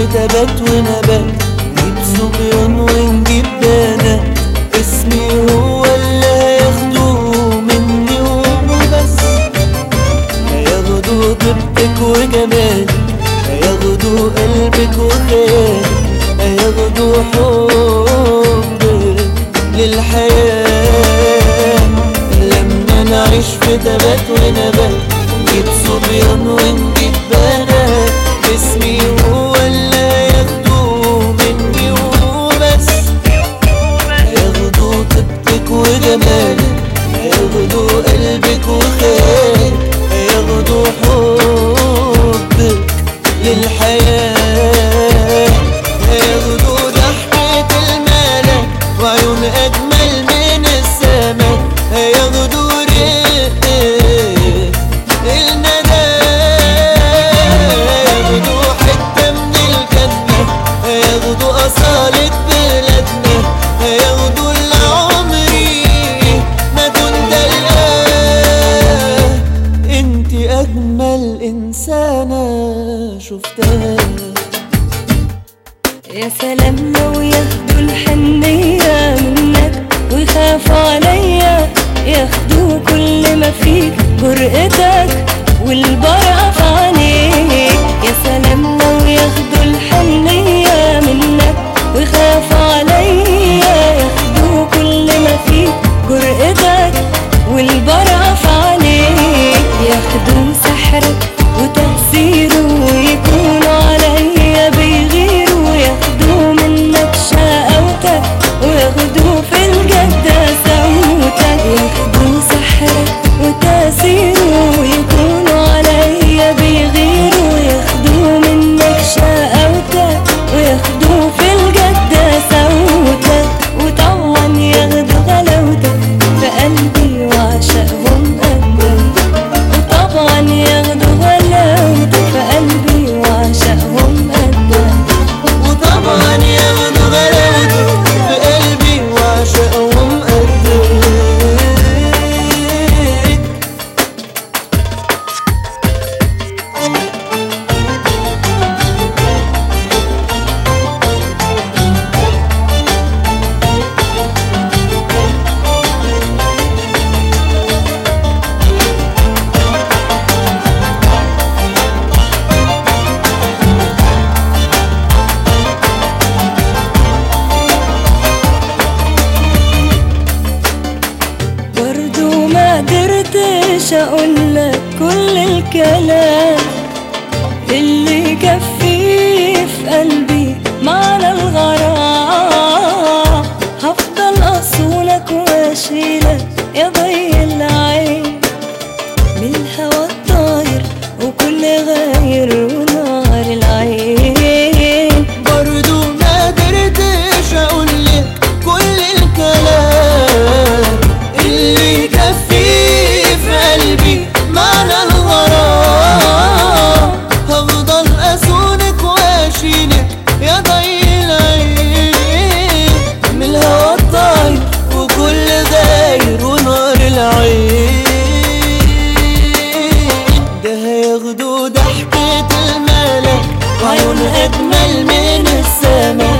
تبات ونبات نجيب صبيان ونجيب بنات اسمي هو اللي هياخدوه مني وبس هياخدوا طيبتك وجمالك هياخدوا قلبك وخيالك هياخدوا حبك للحياة لما نعيش في تبات ونبات نجيب صبيان ونجيب بنات اسمي هو اللي هياخدوه مني وبس هياخدوا طيبتك وجمالك هياخدوا قلبك وخيالك هياخدوا حبك للحياة هياخدوا ضحكة الملك وعيون أجمل من السماء هياخدوا رق الندى هياخدوا حتة من الجنة هياخدوا أصالة بلادنا هياخدوا اللي عمري ما كنت ألقاه انت أجمل إنسانة شفتها يا سلام لو ياخدوا الحنية منك ويخافوا عليا ياخدوا كل ما فيك جرأتك والبرقة في عينيك يا سلام لو ياخدوا الحنية منك ويخافوا عليا ياخدوا كل ما فيك جرأتك والبرقة في عينيك ياخدوا سحرك وتأثيره ويكونوا عليا بيغيروا ياخدوا منك شقاوتك وياخدوا في الجد سوتك ياخدوا سحرك وتأثيره ويكونوا عليا بيغيروا ياخدوا منك شقاوتك وياخدوا في الجد سوتك وطبعا ياخدوا غلاوتك في قلبي وعشقهم قدك وطبعا ياخدوا غلاوتك في قلبي وعشقهم قدك وطبعا ياخدوا غلاوته في قلبي وعشقهم قدك برضو ما قدرتش اقولك كل الكلام اللي يكفي في قلبي معنى الغرام هفضل اصونك واشيلك يا ضي العين من الهوى الطاير وكل غاير ونار العين برضو ما قدرتش اقولك كل الكلام اللي يكفي في قلبي معنى الغرام هفضل اسونك واشيلك يا ضي العين من الهوى الطاير وكل غاير ونار العين ده هياخدوا ضحكة الملك وعيون أجمل من السما